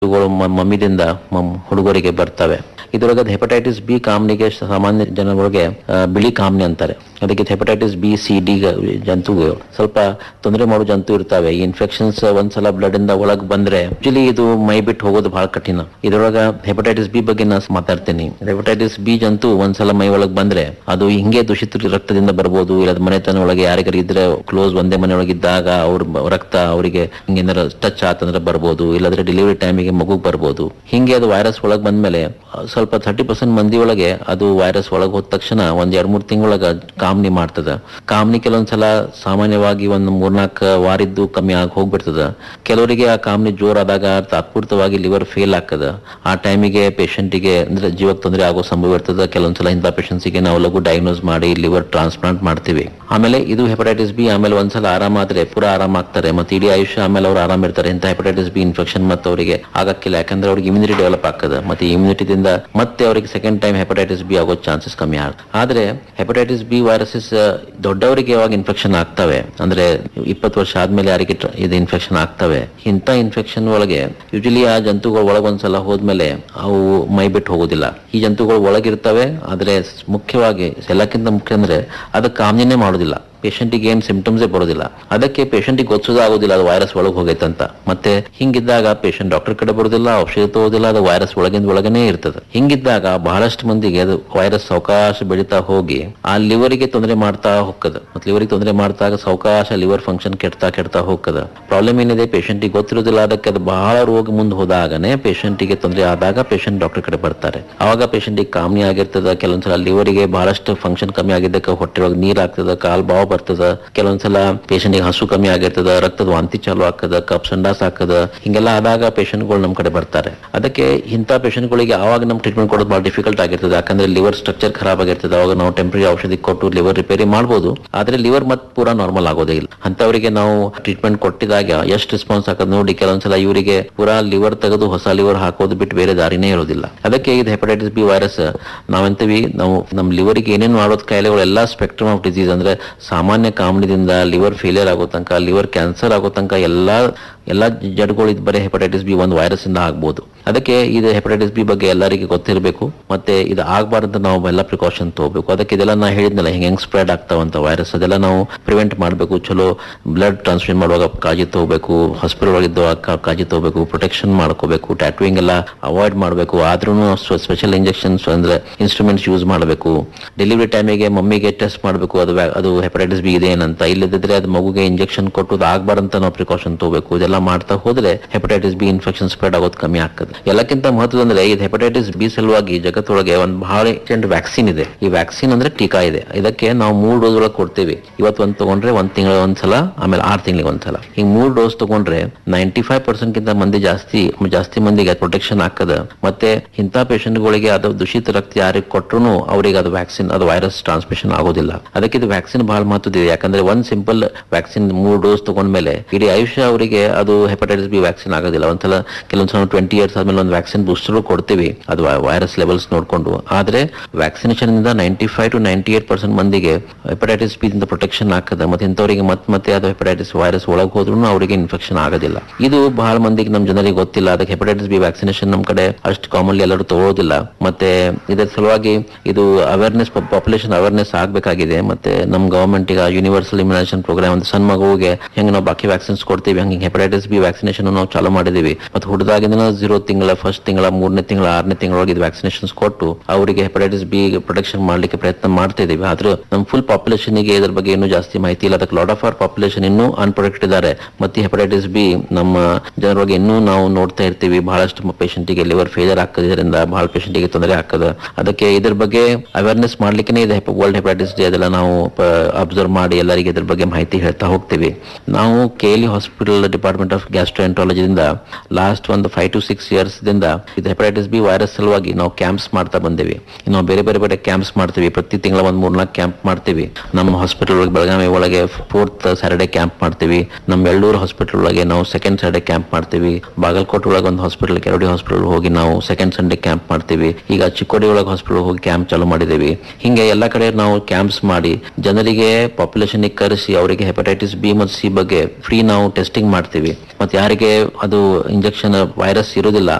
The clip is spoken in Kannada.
ಇವುಗಳು ಮ- ಮಮ್ಮಿದಿಂದ ಮಮ್- ಹುಡುಗರಿಗೆ ಬರ್ತವೆ ಇದರೊಳಗೆ ಹೆಪಟೈಟಿಸ್ ಬಿ ಕಾಮ್ನಿಗೆ ಸಾಮಾನ್ಯ ಜನಗಳಿಗೆ ಆ, ಬಿಳಿ ಕಾಮ್ನಿ ಅಂತಾರೆ ಅದಕ್ಕೆ ಹೆಪಟೈಟಿಸ್ ಬಿ ಸಿ ಡಿ ಜಂತುಗಳು ಸ್ವಲ್ಪ ತೊಂದರೆ ಮಾಡೋ ಜಂತು ಇರ್ತವೆ ಈ ಇನ್ಫೆಕ್ಷನ್ಸ್ ಒಂದ್ಸಲ ಬ್ಲಡ್ ಇಂದ ಒಳಗ್ ಬಂದ್ರೆ ಯೂಶಲಿ ಇದು ಮೈ ಬಿಟ್ಟು ಹೋಗೋದು ಬಹಳ ಕಠಿಣ ಇದರೊಳಗ ಹೆಪಟೈಟಿಸ್ ಬಿ ಬಗ್ಗೆ ನಾನು ಮಾತಾಡ್ತೀನಿ ಹೆಪಟೈಟಿಸ್ ಬಿ ಜಂತು ಒಂದ್ಸಲ ಮೈ ಒಳಗ್ ಬಂದ್ರೆ ಅದು ಹಿಂಗೆ ದೂಷಿತ ರಕ್ತದಿಂದ ಬರ್ಬೋದು ಇಲ್ಲ ಮನೆತನ ಒಳಗೆ ಯಾರಿಗಾರ ಇದ್ರೆ ಕ್ಲೋಸ್ ಒಂದೇ ಮನೆ ಒಳಗಿದ್ದಾಗ ಅವ್ರ ಬ- ರಕ್ತ ಅವರಿಗೆ ಹಿಂಗೇನಾರ ಟಚ್ ಆತಂದ್ರೆ ಬರ್ಬೋದು ಇಲ್ಲಾಂದ್ರೆ ಡೆಲಿವರಿ ಟೈಮಿಗೆ ಮಗು ಬರ್ಬೋದು ಹಿಂಗೆ ಅದು ವೈರಸ್ ಒಳಗ್ ಬಂದ್ಮೇಲೆ ಆ, ಸ್ವಲ್ಪ ಥರ್ಟಿ ಪರ್ಸೆಂಟ್ ಮಂದಿ ಒಳಗೆ ಅದು ವೈರಸ್ ಒಳಗ್ ಹೋದ ತಕ್ಷಣ ಒಂದ್ ಎರಡ್ ಮೂರ್ ತಿಂಗಳೊಳಗ ಕಾಮ್ನಿ ಮಾಡ್ತದ ಕಾಮ್ನಿ ಕೆಲವೊಂದ್ಸಲ ಸಾಮಾನ್ಯವಾಗಿ ಒಂದ್ ಮೂರ್ನಾಲ್ಕು ವಾರಿದ್ದು ಕಮ್ಮಿ ಆಗಿ ಹೋಗ್ಬಿಡ್ತದ ಕೆಲವರಿಗೆ ಆ ಕಾಮ್ನಿ ಜೋರಾದಾಗ ತಾತ್ಪೂರ್ತವಾಗಿ ಲಿವರ್ ಫೇಲ್ ಆಗ್ತದ ಆ ಟೈಮಿಗೆ ಗೆ ಅಂದ್ರೆ ಜೀವಕ್ಕೆ ತೊಂದರೆ ಆಗೋ ಸಂಭವ ಇರ್ತದ ಕೆಲವೊಂದ್ಸಲ ಇಂಥ ಗೆ ನಾವು ಲಘು ಡಯಾಗ್ನೋಸ್ ಮಾಡಿ ಲಿವರ್ ಟ್ರಾನ್ಸ್ಪ್ಲಾಂಟ್ ಮಾಡ್ತೀವಿ ಆಮೇಲೆ ಇದು ಹೆಪಟೈಟಿಸ್ ಬಿ ಆಮೇಲೆ ಒಂದ್ಸಲ ಆರಾಮಾದ್ರೆ ಪೂರಾ ಆರಾಮ ಆಗ್ತಾರೆ ಮತ್ತೆ ಇಡೀ ಆಯುಷ್ಯ ಆಮೇಲೆ ಅವ್ರು ಆರಾಮ ಇರ್ತಾರೆ ಇಂಥ ಹೆಪಟೈಟಿಸ್ ಬಿ ಇನ್ಫೆಕ್ಷನ್ ಮತ್ತೆ ಅವರಿಗೆ ಆಗಕ್ಕಿಲ್ಲ ಯಾಕಂದ್ರೆ ಅವ್ರಿಗೆ ಇಮ್ಯುನಿಟಿ ಡೆವಲಪ್ ಆಗ್ತದೆ ಮತ್ತೆ ಇಮ್ಯುನಿಟಿದಿಂದ ಮತ್ತೆ ಅವರಿಗೆ ಸೆಕೆಂಡ್ ಟೈಮ್ ಹೆಪಟೈಟಿಸ್ ಬಿ ಆಗೋ ಚಾನ್ಸಸ್ ಕಮ್ಮಿ ಆಗುತ್ತೆ ಆದ್ರೆ ಹೆಪಟೈಟಿಸ್ ಬಿ ವೈರಸಸ್ ದೊಡ್ಡವರಿಗೆ ಯಾವಾಗ ಇನ್ಫೆಕ್ಷನ್ ಆಗ್ತವೆ ಅಂದ್ರೆ ಇಪ್ಪತ್ತು ವರ್ಷ ಆದ್ಮೇಲೆ ಯಾರಿಗೆ ಟ್ರ- ಇದು ಇನ್ಫೆಕ್ಷನ್ ಆಗ್ತವೆ ಇಂಥ ಇನ್ಫೆಕ್ಷನ್ ಒಳಗೆ ಯೂಶಲಿ ಆ ಜಂತುಗಳು ಒಳಗೊಂದ್ಸಲ ಹೋದ್ಮೇಲೆ ಅವು ಮೈ ಬಿಟ್ಟು ಹೋಗೋದಿಲ್ಲ ಈ ಜಂತುಗಳು ಒಳಗಿರ್ತವೆ ಆದ್ರೆ ಸ್- ಮುಖ್ಯವಾಗಿ ಎಲ್ಲಕ್ಕಿಂತ ಮುಖ್ಯ ಅಂದ್ರೆ ಅದಕ್ಕೆ ಕಾಮ್ಯನೇ ಮಾಡೋದಿಲ್ಲ ಪೇಷಂಟಿಗೆ ಏನ್ ಸಿಂಪ್ಟಮ್ಸೇ ಬರೋದಿಲ್ಲ ಅದಕ್ಕೆ ಪೇಷಂಟಿಗೆ ಗೊತ್ತದ ಆಗೋದಿಲ್ಲ ಅದು ವೈರಸ್ ಒಳಗೆ ಹೋಗೈತೆ ಅಂತ ಮತ್ತೆ ಹಿಂಗಿದ್ದಾಗ ಪೇಷಂಟ್ ಡಾಕ್ಟರ್ ಕಡೆ ಬರೋದಿಲ್ಲ ಔಷಧ ತಗೋದಿಲ್ಲ ಅದು ವೈರಸ್ ಒಳಗಿಂದ ಒಳಗನೆ ಇರ್ತದೆ ಹಿಂಗಿದ್ದಾಗ ಬಹಳಷ್ಟು ಮಂದಿಗೆ ಅದು ವೈರಸ್ ಸಾವಕಾಶ ಬೆಳೀತಾ ಹೋಗಿ ಆ ಲಿವರಿಗೆ ತೊಂದರೆ ಮಾಡ್ತಾ ಹೋಗ್ತದ ಮತ್ತೆ ಲಿವರಿಗೆ ತೊಂದರೆ ಮಾಡ್ತಾಗ ಸಾವಕಾಶ ಲಿವರ್ ಫಂಕ್ಷನ್ ಕೆಡ್ತಾ ಕೆಡ್ತಾ ಹೋಗ್ತದ ಪ್ರಾಬ್ಲಮ್ ಏನಿದೆ ಪೇಷಂಟಿಗೆ ಗೊತ್ತಿರೋದಿಲ್ಲ ಅದಕ್ಕೆ ಅದು ಬಹಳ ರೋಗ ಮುಂದೆ ಹೋದಾಗನೇ ಪೇಷಂಟಿಗೆ ತೊಂದರೆ ಆದಾಗ ಪೇಷಂಟ್ ಡಾಕ್ಟರ್ ಕಡೆ ಬರ್ತಾರೆ ಅವಾಗ ಪೇಷಂಟಿಗೆ ಕಾಮನಿ ಆಗಿರ್ತದ ಕೆಲವೊಂದ್ಸಲ ಲಿವರಿಗೆ ಬಹಳಷ್ಟು ಫಂಕ್ಷನ್ ಕಮ್ಮಿ ಆಗಿದ್ದಕ್ಕೆ ಹೊಟ್ಟೆ ಒಳಗೆ ನೀರ್ ಆಗ್ತದ ಕಾಲ್ ಬಾವು ಬರ್ತದ ಕೆಲವೊಂದ್ಸಲ ಪೇಷಂಟಿಗೆ ಹಸು ಕಮ್ಮಿ ಆಗಿರ್ತದ ರಕ್ತದ ವಾಂತಿ ಚಾಲು ಆಗ್ತದ ಕಪ್ ಸಂಡಾಸ್ ಆಗ್ತದ ಹಿಂಗೆಲ್ಲ ಆದಾಗ ಪೇಷಂಟ್ಗಳು ನಮ್ ಕಡೆ ಬರ್ತಾರೆ ಅದಕ್ಕೆ ಇಂಥ ಪೇಷಂಟ್ಗಳಿಗೆ ಆವಾಗ ನಮ್ ಟ್ರೀಟ್ಮೆಂಟ್ ಕೊಡೋದು ಬಹಳ ಡಿಫಿಕಲ್ಟ್ ಆಗಿರ್ತದೆ ಯಾಕಂದ್ರೆ ಲಿವರ್ ಸ್ಟ್ರಕ್ಚರ್ ಖರಾಬ್ ಆಗಿರ್ತದೆ ಅವಾಗ ನಾವು ಟೆಂಪ್ರರಿ ಔಷಧಿ ಕೊಟ್ಟು ಲಿವರ್ ರಿಪೇರಿ ಮಾಡ್ಬೋದು ಆದ್ರೆ ಲಿವರ್ ಮತ್ ಪೂರಾ ನಾರ್ಮಲ್ ಆಗೋದೇ ಇಲ್ಲ ಅಂತವರಿಗೆ ನಾವು ಟ್ರೀಟ್ಮೆಂಟ್ ಕೊಟ್ಟಿದಾಗ ಎಷ್ಟು ರೆಸ್ಪಾನ್ಸ್ ಹಾಕೋದು ನೋಡಿ ಕೆಲವೊಂದ್ಸಲ ಇವರಿಗೆ ಪೂರಾ ಲಿವರ್ ತೆಗೆದು ಹೊಸ ಲಿವರ್ ಹಾಕೋದು ಬಿಟ್ಟು ಬೇರೆ ದಾರಿನೇ ಇರೋದಿಲ್ಲ ಅದಕ್ಕೆ ಇದು ಹೆಪಟೈಟಿಸ್ ಬಿ ವೈರಸ್ ನಾವೆಂತೀವಿ ನಾವು ನಮ್ಮ ಲಿವರಿಗೆ ಏನೇನು ಮಾಡೋದ್ ಕಾಯಿಲೆಗಳು ಎಲ್ಲಾ ಸ್ಪೆಕ್ಟ್ರಮ್ ಆಫ್ ಡಿಸೀಸ್ ಅಂದ್ರೆ ಸಾಮಾನ್ಯ ಕಾಮಣಿದಿಂದ ಲಿವರ್ ಫೇಲಿಯರ್ ಆಗೋ ತನಕ ಲಿವರ್ ಕ್ಯಾನ್ಸರ್ ಆಗೋ ತನಕ ಎಲ್ಲಾ ಎಲ್ಲಾ ಜಡ್ಗಳು ಇದು ಬರೀ ಹೆಪಟೈಟಿಸ್ ಬಿ ಒಂದು ವೈರಸ್ ಇಂದ ಆಗ್ಬೋದು ಅದಕ್ಕೆ ಇದು ಹೆಪಟೈಟಿಸ್ ಬಿ ಬಗ್ಗೆ ಎಲ್ಲರಿಗೆ ಗೊತ್ತಿರಬೇಕು ಮತ್ತೆ ಇದು ಆಗಬಾರ್ದು ನಾವು ಎಲ್ಲ ಪ್ರಿಕಾಷನ್ ತಗೋಬೇಕು ಅದಕ್ಕೆ ಇದೆಲ್ಲ ನಾ ಹೇಳಿದ್ನಲ್ಲ ಹೆಂಗ್ ಹೆಂಗ್ ಸ್ಪ್ರೆಡ್ ಆಗ್ತಾವಂತ ವೈರಸ್ ಅದೆಲ್ಲ ನಾವು ಪ್ರಿವೆಂಟ್ ಮಾಡಬೇಕು ಚಲೋ ಬ್ಲಡ್ ಟ್ರಾನ್ಸ್ಫ್ಯೂಷನ್ ಮಾಡುವಾಗ ಕಾಳಜಿ ತಗೋಬೇಕು ಹಾಸ್ಪಿಟಲ್ ಒಳಗಿದ್ದಾಗ ಕಾ- ಕಾಳಜಿ ತಗೋಬೇಕು ಪ್ರೊಟೆಕ್ಷನ್ ಮಾಡ್ಕೋಬೇಕು ಟ್ಯಾಟುವಿಂಗ್ ಎಲ್ಲ ಅವಾಯ್ಡ್ ಮಾಡಬೇಕು ಆದ್ರೂ ಸ್ಪೆಷಲ್ ಇಂಜೆಕ್ಷನ್ಸ್ ಅಂದ್ರೆ ಇನ್ಸ್ಟ್ರೂಮೆಂಟ್ಸ್ ಯೂಸ್ ಮಾಡಬೇಕು ಡೆಲಿವರಿ ಟೈಮಿಗೆ ಮಮ್ಮಿಗೆ ಟೆಸ್ಟ್ ಮಾಡಬೇಕು ಅದು ವ್ಯಾ- ಅದು ಹೆಪಟೈಟಿಸ್ ಬಿ ಇದೆ ಏನಂತ ಇಲ್ಲದಿದ್ರೆ ಅದು ಮಗುಗೆ ಇಂಜೆಕ್ಷನ್ ಕೊಟ್ಟು ಅದು ಆಗ್ಬಾರ್ದಂತ ನಾವು ಪ್ರಿಕಾಷನ್ ತಗೋಬೇಕು ಇದೆಲ್ಲ ಮಾಡ್ತಾ ಹೋದ್ರೆ ಹೆಪಟೈಟಿಸ್ ಬಿ ಇನ್ಫೆಕ್ಷನ್ ಸ್ಪ್ರೆಡ್ ಆಗೋದು ಕಮ್ಮಿ ಆಗ್ತದೆ ಎಲ್ಲಕ್ಕಿಂತ ಮಹತ್ವದ ಅಂದ್ರೆ ಇದು ಹೆಪಟೈಟಿಸ್ ಬಿ ಸಲುವಾಗಿ ಜಗತ್ತೊಳಗೆ ಒಂದು ಬಹಳ ವ್ಯಾಕ್ಸಿನ್ ಇದೆ ಈ ವ್ಯಾಕ್ಸಿನ್ ಅಂದ್ರೆ ಟೀಕಾ ಇದೆ ಇದಕ್ಕೆ ನಾವು ಮೂರ್ ಡೋಸ್ ಒಳಗೆ ಕೊಡ್ತೀವಿ ಇವತ್ತು ಒಂದ್ ತಗೊಂಡ್ರೆ ಒಂದ್ ತಿಂಗಳ ಒಂದ್ಸಲ ಆಮೇಲೆ ಆರ್ ತಿಂಗಳಿಗೆ ಒಂದ್ಸಲ ಹಿಂಗ್ ಮೂರ್ ಡೋಸ್ ತಗೊಂಡ್ರೆ ನೈಂಟಿ ಫೈವ್ ಪರ್ಸೆಂಟ್ ಗಿಂತ ಮಂದಿ ಜಾಸ್ತಿ ಜಾಸ್ತಿ ಮಂದಿಗೆ ಪ್ರೊಟೆಕ್ಷನ್ ಆಗ್ತದ ಮತ್ತೆ ಇಂಥ ಗಳಿಗೆ ಅದು ದೂಷಿತ ರಕ್ತ ಯಾರಿಗೆ ಕೊಟ್ರು ಅವರಿಗೆ ಅದು ವ್ಯಾಕ್ಸಿನ್ ಅದು ವೈರಸ್ ಟ್ರಾನ್ಸ್ಮಿಷನ್ ಆಗೋದಿಲ್ಲ ಅದಕ್ಕೆ ಇದು ವ್ಯಾಕ್ಸಿನ್ ಬಹಳ ಮಹತ್ವದಿದೆ ಯಾಕಂದ್ರೆ ಒಂದ್ ಸಿಂಪಲ್ ವ್ಯಾಕ್ಸಿನ್ ಮೂರ್ ಡೋಸ್ ತಗೊಂಡ್ಮೇಲೆ ಇಡೀ ಆಯುಷ್ಯ ಅವರಿಗೆ ಅದು ಹೆಪಟೈಟಿಸ್ ಬಿ ವ್ಯಾಕ್ಸಿನ್ ಆಗೋದಿಲ್ಲ ಒಂದ್ಸಲ ಕೆಲವೊಂದ್ಸಲ ಟ್ವೆಂಟಿ ಇಯರ್ಸ್ ಆದ್ಮೇಲೆ ಒಂದು ವ್ಯಾಕ್ಸಿನ್ ಬೂಸ್ಟರ್ ಕೊಡ್ತೀವಿ ಅದು ವೈರಸ್ ಲೆವೆಲ್ಸ್ ನೋಡ್ಕೊಂಡು ಆದ್ರೆ ವ್ಯಾಕ್ಸಿನೇಷನ್ ಇಂದ ninety five to ninety eight percent ಮಂದಿಗೆ ಹೆಪಟೈಟಿಸ್ ಬಿ ದಿಂದ ಪ್ರೊಟೆಕ್ಷನ್ ಆಗ್ತದೆ ಮತ್ತೆ ಇಂಥವರಿಗೆ ಮತ್ತೆ ಮತ್ತೆ ಅದು ಹೆಪಟೈಟಿಸ್ ವೈರಸ್ ಒಳಗೆ ಹೋದ್ರೂ ಅವರಿಗೆ ಇನ್ಫೆಕ್ಷನ್ ಆಗೋದಿಲ್ಲ ಇದು ಬಹಳ ಮಂದಿಗೆ ನಮ್ಮ ಜನರಿಗೆ ಗೊತ್ತಿಲ್ಲ ಅದಕ್ಕೆ ಹೆಪಟೈಟಿಸ್ ಬಿ ವ್ಯಾಕ್ಸಿನೇಷನ್ ನಮ್ಮ ಕಡೆ ಅಷ್ಟು ಕಾಮನ್ಲಿ ಎಲ್ಲರೂ ತಗೊಳ್ಳೋದಿಲ್ಲ ಮತ್ತೆ ಇದರ ಸಲುವಾಗಿ ಇದು ಅವೇರ್ನೆಸ್ ಪಾಪ್ಯುಲೇಷನ್ ಅವೇರ್ನೆಸ್ ಆಗ್ಬೇಕಾಗಿದೆ ಮತ್ತೆ ನಮ್ಮ ಗವರ್ಮೆಂಟ್ ಈಗ ಯೂನಿವರ್ಸಲ್ ಇಮ್ಯುನೈಸೇಷನ್ ಪ್ರೋಗ್ರಾಮ್ ಒಂದು ಸಣ್ಣ ಮಗುವಿಗೆ ಹೆಂಗ್ ನಾವು ಬಾಕಿ ವ್ಯಾಕ್ಸಿನ್ಸ್ ಕೊಡ್ತೀವಿ ಹಂಗೆ ಹೆಪಟೈಟಿಸ್ ಬಿ ವ್ಯಾಕ್ಸಿನೇಷನ್ ನಾವು ಚಾಲೂ ಮಾಡಿದೀವಿ ಮತ್ತೆ ಹುಡುದಾಗಿಂದ ಜೀರೋ ತಿಂಗಳ ಫಸ್ಟ್ ತಿಂಗಳ ಮೂರನೇ ತಿಂಗಳ ಆರನೇ ತಿಂಗಳೊಳಗೆ ಇದು ವ್ಯಾಕ್ಸಿನೇಷನ್ಸ್ ಕೊಟ್ಟು ಅವರಿಗೆ ಹೆಪಟೈಟಿಸ್ ಬಿ ಪ್ರೊಟೆಕ್ಷನ್ ಮಾಡ್ಲಿಕ್ಕೆ ಪ್ರಯತ್ನ ಮಾಡ್ತಾ ಇದೀವಿ ಆದ್ರೂ ನಮ್ಮ ಫುಲ್ ಪಾಪ್ಯುಲೇಷನ್ ಗೆ ಇದ್ರ ಬಗ್ಗೆ ಇನ್ನೂ ಜಾಸ್ತಿ ಮಾಹಿತಿ ಇಲ್ಲ ಅದಕ್ಕೆ ಲಾಟ್ ಆಫ್ ಆರ್ ಪಾಪ್ಯುಲೇಷನ್ ಇನ್ನೂ ಅನ್ಪ್ರೊಟೆಕ್ಟ್ ಇದ್ದಾರೆ ಮತ್ತೆ ಹೆಪಟೈಟಿಸ್ ಬಿ ನಮ್ಮ ಜನರಿಗೆ ಇನ್ನೂ ನಾವು ನೋಡ್ತಾ ಇರ್ತೀವಿ ಬಹಳಷ್ಟು ಪೇಷಂಟಿಗೆ ಲಿವರ್ ಫೇಲಿಯರ್ ಆಗ್ತದೆ ಇದರಿಂದ ಬಹಳ ಪೇಷಂಟಿಗೆ ತೊಂದರೆ ಆಗ್ತದೆ ಅದಕ್ಕೆ ಇದ್ರ ಬಗ್ಗೆ ಅವೇರ್ನೆಸ್ ಮಾಡ್ಲಿಕ್ಕೆ ಇದೆ ವರ್ಲ್ಡ್ ಹೆಪಟೈಟಿಸ್ ಡೇ ಅದೆಲ್ಲ ನಾವು ಅಬ್ಸರ್ವ್ ಮಾಡಿ ಎಲ್ಲರಿಗೆ ಇದ್ರ ಬಗ್ಗೆ ಮಾಹಿತಿ ಹೇಳ್ತಾ ಹೋಗ್ತೀವಿ ನಾವು ಕೇಲಿ ಹಾಸ್ಪಿಟಲ್ ಡಿಪಾರ್ಟ್ಮೆಂಟ್ ಆಫ್ ಗ್ಯಾಸ್ಟ್ರೋಎಂಟ್ರಾಲಜಿದಿಂದ ಲಾಸ್ಟ್ ಒಂದು ಫೈವ್ ಟು ಸಿಕ್ಸ್ ಇಯರ್ಸ್ ದಿಂದ ಇದು ಹೆಪಟೈಟಿಸ್ ಬಿ ವೈರಸ್ ಸಲುವಾಗಿ ನಾವು ಕ್ಯಾಂಪ್ಸ್ ಮಾಡ್ತಾ ಬಂದೇವಿ ನಾವು ಬೇರೆ ಬೇರೆ ಬೇರೆ ಕ್ಯಾಂಪ್ಸ್ ಮಾಡ್ತೀವಿ ಪ್ರತಿ ತಿಂಗಳ ಒಂದ್ ಮೂರ್ನಾಲ್ಕು ಕ್ಯಾಂಪ್ ಮಾಡ್ತೀವಿ ನಮ್ಮ ಹಾಸ್ಪಿಟಲ್ ಒಳಗೆ ಬೆಳಗಾವಿ ಒಳಗೆ ಫೋರ್ತ್ ಸ್ಯಾಟರ್ಡೆ ಕ್ಯಾಂಪ್ ಮಾಡ್ತೀವಿ ನಮ್ಮ ಎಳ್ಳೂರು ಹಾಸ್ಪಿಟಲ್ ಒಳಗೆ ನಾವು ಸೆಕೆಂಡ್ ಸ್ಯಾಟರ್ಡೆ ಕ್ಯಾಂಪ್ ಮಾಡ್ತೀವಿ ಬಾಗಲಕೋಟೆ ಒಳಗೆ ಒಂದು ಹಾಸ್ಪಿಟಲ್ ಕೆರಡಿ ಹಾಸ್ಪಿಟಲ್ ಹೋಗಿ ನಾವು ಸೆಕೆಂಡ್ ಸಂಡೇ ಕ್ಯಾಂಪ್ ಮಾಡ್ತೀವಿ ಈಗ ಚಿಕ್ಕೋಡಿ ಒಳಗೆ ಹಾಸ್ಪಿಟಲ್ ಹೋಗಿ ಕ್ಯಾಂಪ್ ಚಾಲೂ ಮಾಡಿದೇವಿ ಹಿಂಗೆ ಎಲ್ಲಾ ಕಡೆ ನಾವು ಕ್ಯಾಂಪ್ಸ್ ಮಾಡಿ ಜನರಿಗೆ ಪಾಪ್ಯುಲೇಷನ್ ಕರೆಸಿ ಅವರಿಗೆ ಹೆಪಟೈಟಿಸ್ ಬಿ ಮತ್ತು ಸಿ ಬಗ್ಗೆ ಫ್ರೀ ನಾವು ಟೆಸ್ಟಿಂಗ್ ಮಾಡ್ತೀವಿ ಮತ್ತೆ ಯಾರಿಗೆ ಅದು ಇಂಜೆಕ್ಷನ್ ವೈರಸ್ ಇರೋದಿಲ್ಲ